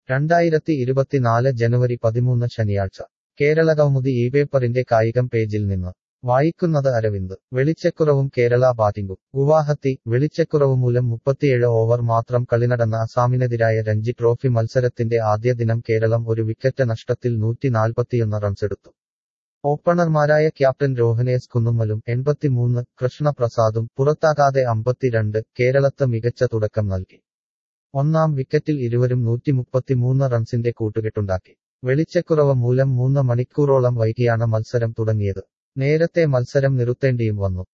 രണ്ടായിരത്തി ഇരുപത്തിനാല് ജനുവരി പതിമൂന്ന് ശനിയാഴ്ച കേരളകൗമുദി ഈ പേപ്പറിന്റെ കായികം പേജിൽ നിന്ന് വായിക്കുന്നത് അരവിന്ദ് വെളിച്ചക്കുറവും കേരള ബാറ്റിംഗും ഗുവാഹത്തി വെളിച്ചക്കുറവ് മൂലം മുപ്പത്തിയേഴ് ഓവർ മാത്രം കളിനടന്ന അസാമിനെതിരായ രഞ്ജി ട്രോഫി മത്സരത്തിന്റെ ആദ്യ ദിനം കേരളം ഒരു വിക്കറ്റ് നഷ്ടത്തിൽ നൂറ്റി നാൽപ്പത്തിയൊന്ന് റൺസെടുത്തു ഓപ്പണർമാരായ ക്യാപ്റ്റൻ രോഹനേസ് കുന്നുമ്മലും എൺപത്തിമൂന്ന് കൃഷ്ണപ്രസാദും പുറത്താകാതെ അമ്പത്തിരണ്ട് കേരളത്ത് മികച്ച തുടക്കം നൽകി ഒന്നാം വിക്കറ്റിൽ ഇരുവരും നൂറ്റിമുപ്പത്തിമൂന്ന് റൺസിന്റെ കൂട്ടുകെട്ടുണ്ടാക്കി വെളിച്ചക്കുറവ് മൂലം മൂന്ന് മണിക്കൂറോളം വൈകിയാണ് മത്സരം തുടങ്ങിയത് നേരത്തെ മത്സരം നിർത്തേണ്ടിയും വന്നു